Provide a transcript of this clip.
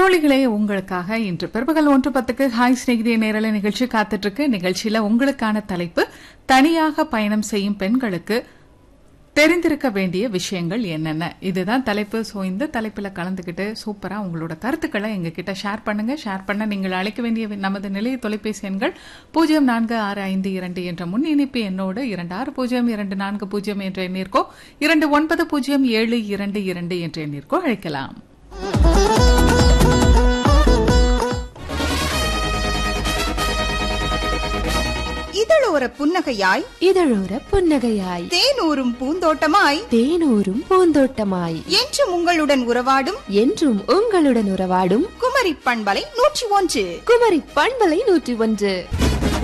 தோழிகளே உங்களுக்காக இன்று பிற்பகல் ஒன்று பத்துக்கு ஹாய் சிநேகிதிய நேரலை நிகழ்ச்சி காத்துட்டு இருக்கு நிகழ்ச்சியில உங்களுக்கான தலைப்பு தனியாக பயணம் செய்யும் பெண்களுக்கு தெரிந்திருக்க வேண்டிய விஷயங்கள் என்னென்ன இதுதான் தலைப்பு ஸோ இந்த தலைப்பில் கலந்துக்கிட்டு சூப்பரா உங்களோட கருத்துக்களை எங்ககிட்ட ஷேர் பண்ணுங்க ஷேர் பண்ண நீங்கள் அழைக்க வேண்டிய நமது நிலைய தொலைபேசி எண்கள் பூஜ்ஜியம் நான்கு ஆறு ஐந்து இரண்டு என்ற முன் இணைப்பு எண்ணோடு இரண்டு ஆறு பூஜ்ஜியம் இரண்டு நான்கு பூஜ்ஜியம் என்ற எண்ணிற்கோ இரண்டு ஒன்பது பூஜ்ஜியம் ஏழு இரண்டு இரண்டு என்ற எண்ணிற்கோ அழைக்கலாம் இதழோர புன்னகையாய் இதழோர புன்னகையாய் தேனூரும் பூந்தோட்டமாய் தேனூரும் பூந்தோட்டமாய் என்றும் உங்களுடன் உறவாடும் என்றும் உங்களுடன் உறவாடும் குமரி பண்பலை நூற்றி ஒன்று குமரி பண்பலை நூற்றி ஒன்று